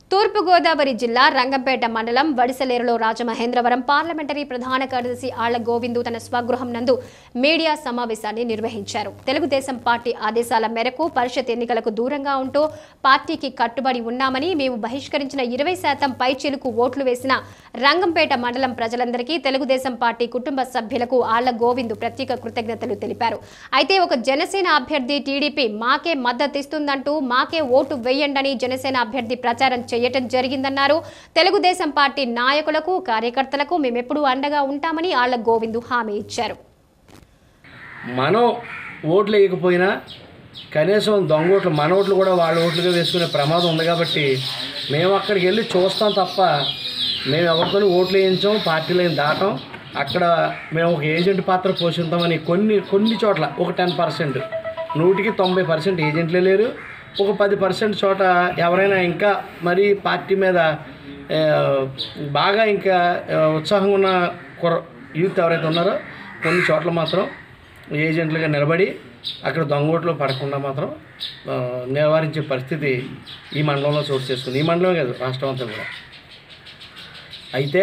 తూర్పుగోదావరి జిల్లా రంగంపేట మండలం వడిసలేరులో రాజమహేంద్రవరం పార్లమెంటరీ ప్రధాన కార్యదర్శి ఆళ్ల గోవిందు తన స్వగృహం నందు మీడియా సమావేశాన్ని నిర్వహించారు తెలుగుదేశం పార్టీ ఆదేశాల మేరకు పరిషత్ ఎన్నికలకు దూరంగా ఉంటూ పార్టీకి కట్టుబడి ఉన్నామని మేము బహిష్కరించిన ఇరవై శాతం పైచిలుకు ఓట్లు వేసిన రంగంపేట మండలం ప్రజలందరికీ తెలుగుదేశం పార్టీ కుటుంబ సభ్యులకు ఆళ్ల గోవిందు ప్రత్యేక కృతజ్ఞతలు తెలిపారు అయితే ఒక జనసేన అభ్యర్థి టీడీపీ మాకే మద్దతిస్తుందంటూ మాకే ఓటు వేయండని జనసేన అభ్యర్థి ప్రచారం చేయటం జరిగిందన్నారు తెలుగుదేశం పార్టీ నాయకులకు కార్యకర్తలకు మేమెప్పుడూ అండగా ఉంటామని ఆళ్ల గోవిందు హామీ ఇచ్చారు మనం ఓట్లు వేయకపోయినా కనీసం దొంగ ఓట్లు మన ఓట్లు కూడా వాళ్ళ ఓట్లుగా వేసుకునే ప్రమాదం ఉంది కాబట్టి మేము అక్కడికి వెళ్ళి చూస్తాం తప్ప మేము ఎవరితో ఓట్లు వేయించాం పార్టీలను దాటం అక్కడ మేము ఒక ఏజెంట్ పాత్ర పోషిస్తామని కొన్ని కొన్ని చోట్ల ఒక టెన్ పర్సెంట్ నూటికి తొంభై పర్సెంట్ ఏజెంట్లే లేరు ఒక పది పర్సెంట్ చోట ఎవరైనా ఇంకా మరీ పార్టీ మీద ఆ, బాగా ఇంకా ఆ, ఉత్సాహంగా ఉన్న కుర్ర యూత్ ఎవరైతే ఉన్నారో కొన్ని చోట్ల మాత్రం ఏజెంట్లుగా నిలబడి అక్కడ దొంగోట్లు పడకుండా మాత్రం ఆ, నివారించే పరిస్థితి ఈ మండలంలో చోటు చేసుకుంది ఈ మండలం కాదు రాష్ట్రం అంతా కూడా అయితే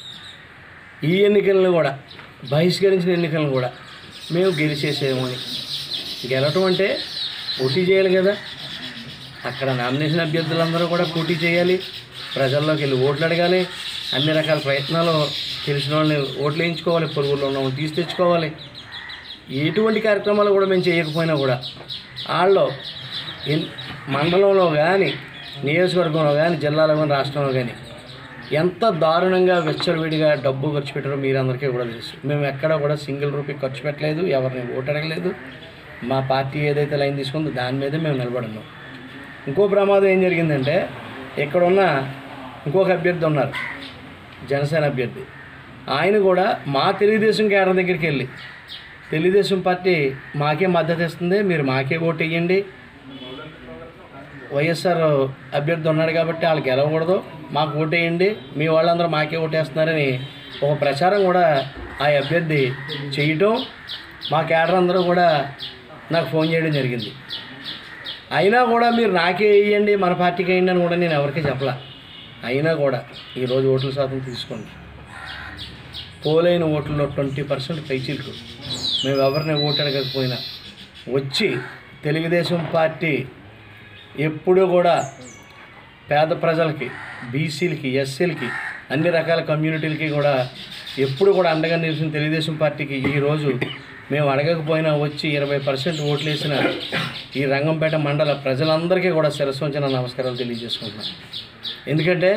ఈ ఎన్నికలను కూడా బహిష్కరించిన ఎన్నికలను కూడా మేము గెలిచేసేమని గెలవటం అంటే పోటీ చేయాలి కదా అక్కడ నామినేషన్ అభ్యర్థులందరూ కూడా పోటీ చేయాలి ప్రజల్లోకి వెళ్ళి ఓట్లు అడగాలి అన్ని రకాల ప్రయత్నాలు తెలిసిన వాళ్ళని ఓట్లు వేయించుకోవాలి పొరుగుల్లో ఉన్న వాళ్ళని తీసి తెచ్చుకోవాలి ఎటువంటి కార్యక్రమాలు కూడా మేము చేయకపోయినా కూడా వాళ్ళు ఎన్- మండలంలో కానీ నియోజకవర్గంలో కానీ జిల్లాలో కానీ రాష్ట్రంలో కానీ ఎంత దారుణంగా విచ్చలవిడిగా డబ్బు ఖర్చు పెట్టారో మీరందరికీ కూడా తెలుసు మేము ఎక్కడ కూడా సింగిల్ రూపీ ఖర్చు పెట్టలేదు ఎవరిని ఓటు అడగలేదు మా పార్టీ ఏదైతే లైన్ తీసుకుందో దాని మీదే మేము నిలబడినాం ఇంకో ప్రమాదం ఏం జరిగిందంటే ఇక్కడున్న ఇంకొక అభ్యర్థి ఉన్నారు జనసేన అభ్యర్థి ఆయన కూడా మా తెలుగుదేశం కేడర్ దగ్గరికి వెళ్ళి తెలుగుదేశం పార్టీ మాకే మద్దతు ఇస్తుంది మీరు మాకే ఓటు వేయండి వైఎస్ఆర్ అభ్యర్థి ఉన్నాడు కాబట్టి వాళ్ళు గెలవకూడదు మాకు ఓటేయండి మీ వాళ్ళందరూ మాకే ఓటేస్తున్నారని ఒక ప్రచారం కూడా ఆ అభ్యర్థి చేయటం మా కేడర్ అందరూ కూడా నాకు ఫోన్ చేయడం జరిగింది అయినా కూడా మీరు నాకే వేయండి మన పార్టీకి వేయండి అని కూడా నేను ఎవరికీ చెప్పలా అయినా కూడా ఈరోజు ఓట్ల శాతం తీసుకోండి పోలైన ఓట్లలో ట్వంటీ పర్సెంట్ పైచీలకు మేము ఎవరిని ఓటు అడగకపోయినా వచ్చి తెలుగుదేశం పార్టీ ఎప్పుడూ కూడా పేద ప్రజలకి బీసీలకి ఎస్సీలకి అన్ని రకాల కమ్యూనిటీలకి కూడా ఎప్పుడు కూడా అండగా నిలిచిన తెలుగుదేశం పార్టీకి ఈరోజు మేము అడగకపోయినా వచ్చి ఇరవై పర్సెంట్ ఓట్లు వేసిన ఈ రంగంపేట మండల ప్రజలందరికీ కూడా శిరస్సు వంచిన నమస్కారాలు తెలియజేసుకుంటున్నాను ఎందుకంటే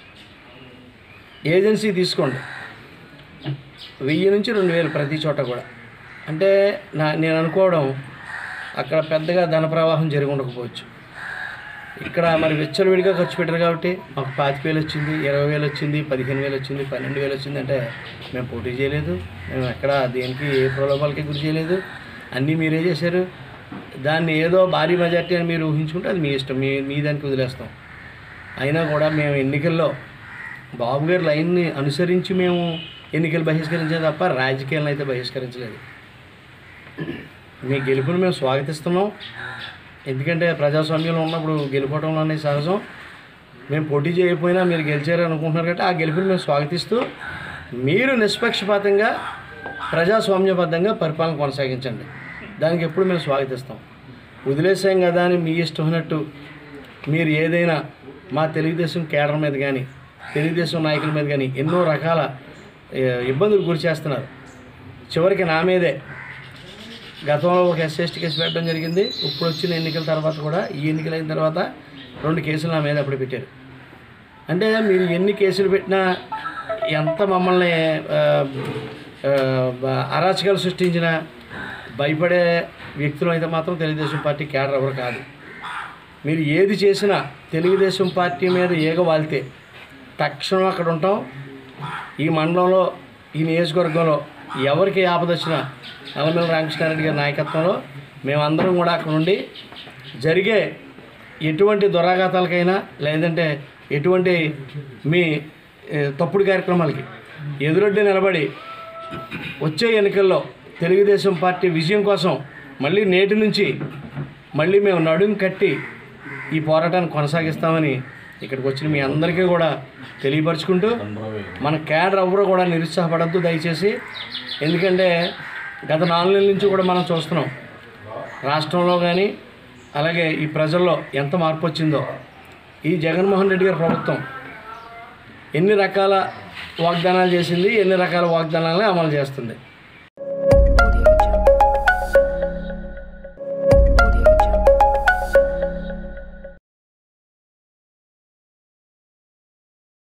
ఏజెన్సీ తీసుకోండి వెయ్యి నుంచి రెండు వేలు ప్రతి చోట కూడా అంటే నా నేను అనుకోవడం అక్కడ పెద్దగా ధన ప్రవాహం జరిగి ఉండకపోవచ్చు ఇక్కడ మరి విచ్చలవిడిగా ఖర్చు పెట్టారు కాబట్టి మాకు పాతిక వేలు వచ్చింది ఇరవై వేలు వచ్చింది పదిహేను వేలు వచ్చింది పన్నెండు వేలు వచ్చింది అంటే మేము పోటీ చేయలేదు మేము ఎక్కడ దేనికి ఏ ప్రలోభాలకి గురి చేయలేదు అన్నీ మీరే చేశారు దాన్ని ఏదో భారీ మెజార్టీ అని మీరు ఊహించుకుంటే అది మీ ఇష్టం మీ మీ దానికి వదిలేస్తాం అయినా కూడా మేము ఎన్నికల్లో బాబు గారి లైన్ని అనుసరించి మేము ఎన్నికలు బహిష్కరించే తప్ప రాజకీయాలను అయితే బహిష్కరించలేదు మీ గెలుపుని మేము స్వాగతిస్తున్నాం ఎందుకంటే ప్రజాస్వామ్యంలో ఉన్నప్పుడు గెలుపడంలో అనేది సహజం మేము పోటీ చేయకపోయినా మీరు గెలిచారు అనుకుంటున్నారు కాబట్టి ఆ గెలుపుని మేము స్వాగతిస్తూ మీరు నిష్పక్షపాతంగా ప్రజాస్వామ్యబద్ధంగా పరిపాలన కొనసాగించండి దానికి ఎప్పుడు మేము స్వాగతిస్తాం వదిలేసాం కదా అని మీ ఇష్టమైనట్టు మీరు ఏదైనా మా తెలుగుదేశం కేడర్ మీద కానీ తెలుగుదేశం నాయకుల మీద కానీ ఎన్నో రకాల ఏ, ఇబ్బందులు గురి చేస్తున్నారు చివరికి నా మీదే గతంలో ఒక ఎస్ఎస్టీ కేసు పెట్టడం జరిగింది ఇప్పుడు వచ్చిన ఎన్నికల తర్వాత కూడా ఈ ఎన్నికలు అయిన తర్వాత రెండు కేసులు నా మీద అప్పుడు పెట్టారు అంటే మీరు ఎన్ని కేసులు పెట్టినా ఎంత మమ్మల్ని ఆ, ఆ, బ- అరాచకాలు సృష్టించినా భయపడే వ్యక్తులు అయితే మాత్రం తెలుగుదేశం పార్టీ కేడర్ ఎవరు కాదు మీరు ఏది చేసినా తెలుగుదేశం పార్టీ మీద ఏగ వాలితే తక్షణం అక్కడ ఉంటాం ఈ మండలంలో ఈ నియోజకవర్గంలో ఎవరికి ఆపద వచ్చినా నల్లమల రామకృష్ణారెడ్డి గారి నాయకత్వంలో మేమందరం కూడా అక్కడ ఉండి జరిగే ఎటువంటి దురాఘాతాలకైనా లేదంటే ఎటువంటి మీ ఏ, తప్పుడు కార్యక్రమాలకి ఎదురొడ్డి నిలబడి వచ్చే ఎన్నికల్లో తెలుగుదేశం పార్టీ విజయం కోసం మళ్ళీ నేటి నుంచి మళ్ళీ మేము నడుం కట్టి ఈ పోరాటాన్ని కొనసాగిస్తామని ఇక్కడికి వచ్చిన మీ అందరికీ కూడా తెలియపరుచుకుంటూ మన క్యాడర్ ఎవరు కూడా నిరుత్సాహపడద్దు దయచేసి ఎందుకంటే గత నాలుగు నెలల నుంచి కూడా మనం చూస్తున్నాం రాష్ట్రంలో కానీ అలాగే ఈ ప్రజల్లో ఎంత మార్పు వచ్చిందో ఈ జగన్మోహన్ రెడ్డి గారి ప్రభుత్వం ఎన్ని రకాల వాగ్దానాలు చేసింది ఎన్ని రకాల వాగ్దానాలను అమలు చేస్తుంది